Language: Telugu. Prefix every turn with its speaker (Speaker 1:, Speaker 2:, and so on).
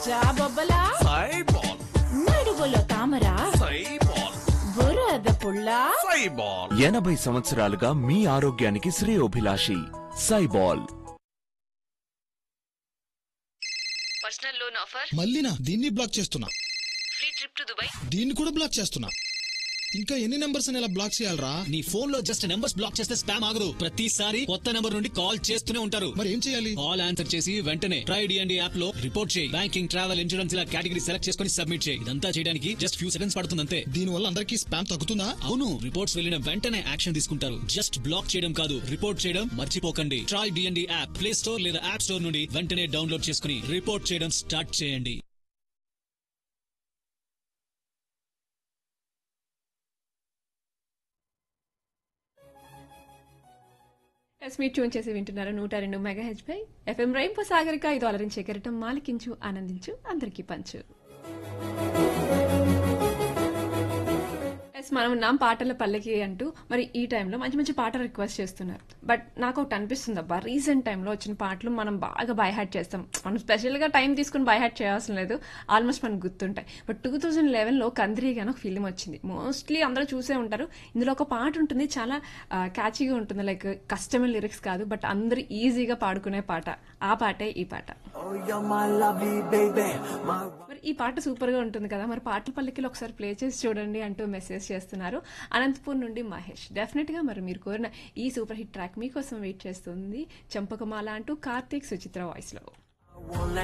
Speaker 1: జాబొబ్బలా
Speaker 2: సైబాల్
Speaker 1: నడువులో తామరా
Speaker 2: సైబాల్
Speaker 1: బురద పుల్ల
Speaker 2: సైబాల్
Speaker 3: ఎనభై సంవత్సరాలుగా మీ ఆరోగ్యానికి శ్రేయోభిలాషి సైబాల్
Speaker 4: పర్సనల్ లోన్ ఆఫర్
Speaker 5: మళ్ళీనా దీన్ని బ్లాక్ చేస్తున్నా
Speaker 4: ఫ్రీ ట్రిప్ టు దుబాయ్
Speaker 5: దీన్ని కూడా బ్లాక్ చేస్తున్నా ఇంకా ఎన్ని నెంబర్స్ అని ఇలా బ్లాక్ చేయాలరా
Speaker 6: నీ ఫోన్ లో జస్ట్ నెంబర్స్ బ్లాక్ చేస్తే స్పామ్ ఆగదు ప్రతిసారి కొత్త నెంబర్ నుండి కాల్ చేస్తూనే ఉంటారు
Speaker 5: మరి ఏం చేయాలి
Speaker 6: కాల్ ఆన్సర్ చేసి వెంటనే ట్రై డిఎండి యాప్ లో రిపోర్ట్ చేయి బ్యాంకింగ్ ట్రావెల్ ఇన్సూరెన్స్ ఇలా కేటగిరీ సెలెక్ట్ చేసుకుని సబ్మిట్ చేయి ఇదంతా చేయడానికి జస్ట్ ఫ్యూ సెకండ్స్ పడుతుంది అంతే
Speaker 5: దీని వల్ల అందరికీ స్పామ్ తగ్గుతుందా
Speaker 6: అవును రిపోర్ట్స్ వెళ్ళిన వెంటనే యాక్షన్ తీసుకుంటారు జస్ట్ బ్లాక్ చేయడం కాదు రిపోర్ట్ చేయడం మర్చిపోకండి try DND app play store లేదా యాప్ స్టోర్ నుండి వెంటనే డౌన్లోడ్ చేసుకుని రిపోర్ట్ చేయడం స్టార్ట్ చేయండి
Speaker 7: ఎస్ మీరు ట్యూన్ చేసి వింటున్నారు నూట రెండు మెగా హెచ్ పై ఎఫ్ఎం రైంపో సాగరిక ఇది అలరించే కెరటం మాలికించు ఆనందించు అందరికీ పంచు ఎస్ మనం ఉన్నాం పాటల పల్లకి అంటూ మరి ఈ టైంలో మంచి మంచి పాటలు రిక్వెస్ట్ చేస్తున్నారు బట్ నాకు ఒకటి అనిపిస్తుంది అబ్బా రీసెంట్ టైంలో వచ్చిన పాటలు మనం బాగా బై హ్యాట్ చేస్తాం మనం స్పెషల్గా టైం తీసుకుని బై హ్యాట్ చేయాల్సిన లేదు ఆల్మోస్ట్ మనకు గుర్తుంటాయి బట్ టూ థౌజండ్ లెవెన్లో కంద్రీ అని ఒక ఫిలిం వచ్చింది మోస్ట్లీ అందరూ చూసే ఉంటారు ఇందులో ఒక పాట ఉంటుంది చాలా క్యాచీగా ఉంటుంది లైక్ కష్టమైన లిరిక్స్ కాదు బట్ అందరూ ఈజీగా పాడుకునే పాట ఆ పాటే ఈ పాట మరి ఈ పాట సూపర్ గా ఉంటుంది కదా మరి పాటల పల్లకిలో ఒకసారి ప్లే చేసి చూడండి అంటూ మెసేజ్ చేస్తున్నారు అనంతపూర్ నుండి మహేష్ డెఫినెట్ గా మరి మీరు కోరిన ఈ సూపర్ హిట్ ట్రాక్ మీకోసం వెయిట్ చేస్తుంది చంపకమాల అంటూ కార్తీక్ సుచిత్ర వాయిస్ లో